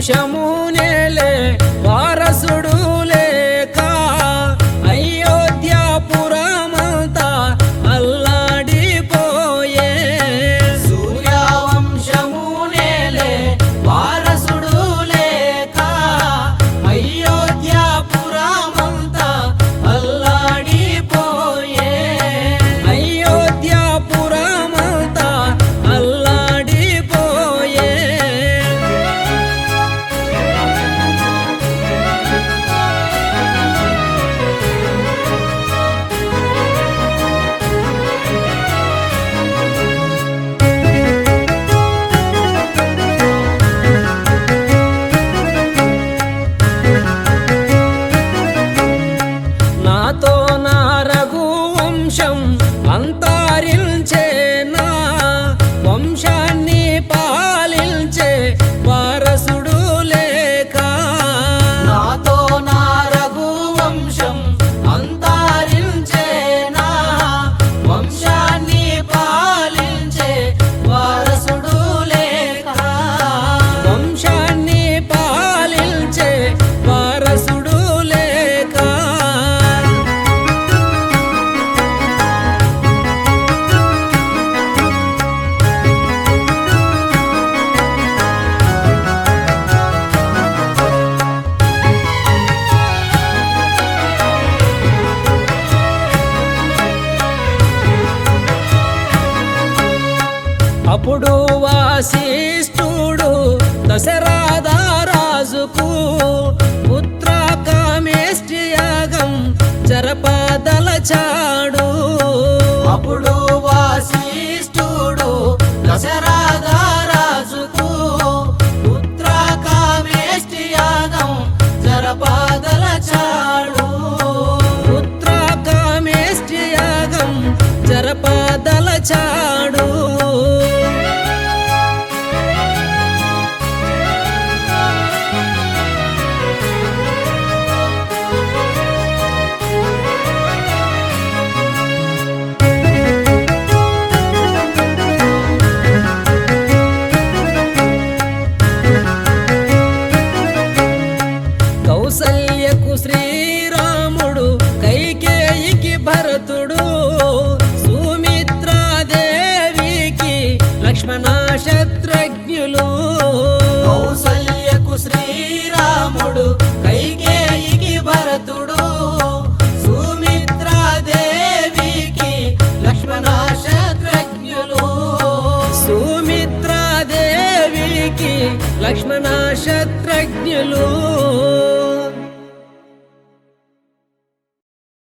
వంశము నేలే వారసుడు లేక అయోధ్యాపురమంతా అల్లాడిపోయే సూర్యవంశము నేలే వారసుడు లేక అయోధ్యాపురమంతా అల్లాడిపోయే అయోధ్యాపురమంతా అల్లాడిపోయే నాతో నా రఘు వంశం అంతరించే నా వంశాన్ని పాలించే వారసుడు లేక నాతో నా రఘు వంశం అంతరించేనా వంశాన్ని పాలించే వారసుడు లేక వంశాన్ని పాలించే వారసుడు లేక అప్పుడు వాసిష్ఠుడు దశరాధా రాజుకు పుత్ర కామేష్టియాగం జరపదలచాడు అప్పుడు వాసిష్ఠుడు దశరథ రాజుకు పుత్ర కామేష్టి యాగం జరపాదలచాడు పుత్ర కామేష్టియాగం జరపదలచాడు కౌసల్యకు శ్రీరాముడు కైకేయికి భరతుడు సుమిత్రాదేవికి లక్ష్మణ శత్రుఘ్నులు కౌసల్యకు శ్రీరాముడు కైకేయికి భరతుడు సుమిత్రాదేవికి లక్ష్మణ శత్రుఘ్నులు సుమిత్రాదేవికి లక్ష్మణ శత్రుఘ్నులు